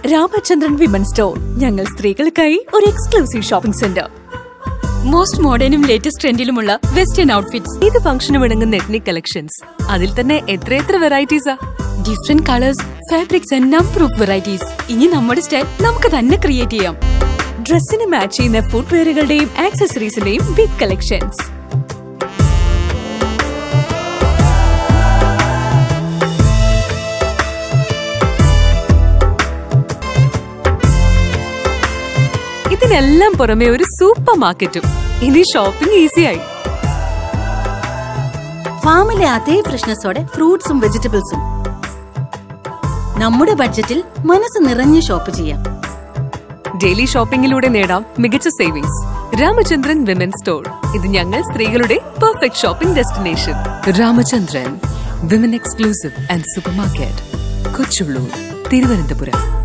Ramachandran women store ഞങ്ങൾ സ്ത്രീകൾക്കായി ഒരു എക്സ്ക്ലൂസീവ് ഷോപ്പിംഗ് സെന്റർ മോസ്റ്റ് മോഡേണും ലേറ്റസ്റ്റ് ട്രെൻഡിലുമുള്ള വെസ്റ്റേൺ ഔട്ട്ഫിറ്റ്സ് ഏത് ഫംഗ്ഷനും ഇണങ്ങുന്ന എത്നിക് കളക്ഷൻസ് അതിൽ തന്നെ എത്രയെത്ര വെറൈറ്റീസാ different colours fabrics and number of varieties ഇനി നമ്മുടെ സ്റ്റൈൽ നമുക്ക് തന്നെ ക്രിയേറ്റ് ചെയ്യാം ഡ്രസ്സിന് മാച്ച് ചെയ്യുന്ന ഫുട്വെയറുകളുടെയും ആക്സസറീസിന്റെയും ബിഗ് കളക്ഷൻസ് ഇതിനെല്ലാം പുറമെ ഒരു സൂപ്പർ മാർക്കറ്റും ഇനി ഷോപ്പിംഗ് ഈസിയായി ഫാമിലെ അതേ ഫ്രഷ്നെസ്സോടെ ഫ്രൂട്ട്സും വെജിറ്റബിൾസും നമ്മുടെ ബഡ്ജറ്റിൽ മനസ്സ് നിറഞ്ഞ് ഷോപ്പ് ചെയ്യാം ഡെയിലി ഷോപ്പിംഗിലൂടെ നേടാം മികച്ച സേവിങ്സ് രാമചന്ദ്രൻ വിമൻ സ്റ്റോർ ഇത് ഞങ്ങൾ സ്ത്രീകളുടെ perfect shopping destination Ramachandran women exclusive and super market Kochullur Thiruvananthapuram